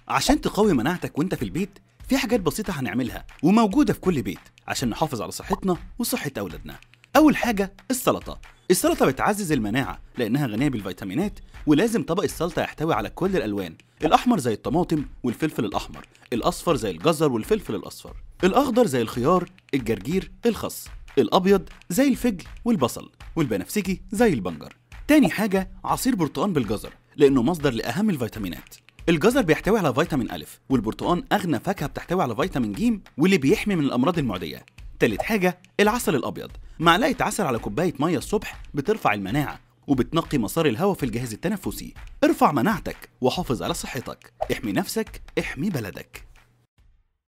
عشان تقوي مناعتك وانت في البيت في حاجات بسيطة هنعملها وموجودة في كل بيت عشان نحافظ على صحتنا وصحة أولادنا أول حاجة السلطة السلطة بتعزز المناعة لأنها غنية بالفيتامينات ولازم طبق السلطة يحتوي على كل الألوان الأحمر زي الطماطم والفلفل الأحمر الأصفر زي الجزر والفلفل الأصفر الأخضر زي الخيار الجرجير الخس الأبيض زي الفجل والبصل والبنفسجي زي البنجر تاني حاجة عصير برتقان بالجزر لأنه مصدر لأهم الفيتامينات الجزر بيحتوي على فيتامين أ والبرتقان أغنى فاكهة بتحتوي على فيتامين ج واللي بيحمي من الأمراض المعدية تالت حاجة العسل الأبيض معلقة عسل على كوباية مية الصبح بترفع المناعة وبتنقي مسار الهواء في الجهاز التنفسي ارفع مناعتك وحافظ على صحتك احمي نفسك احمي بلدك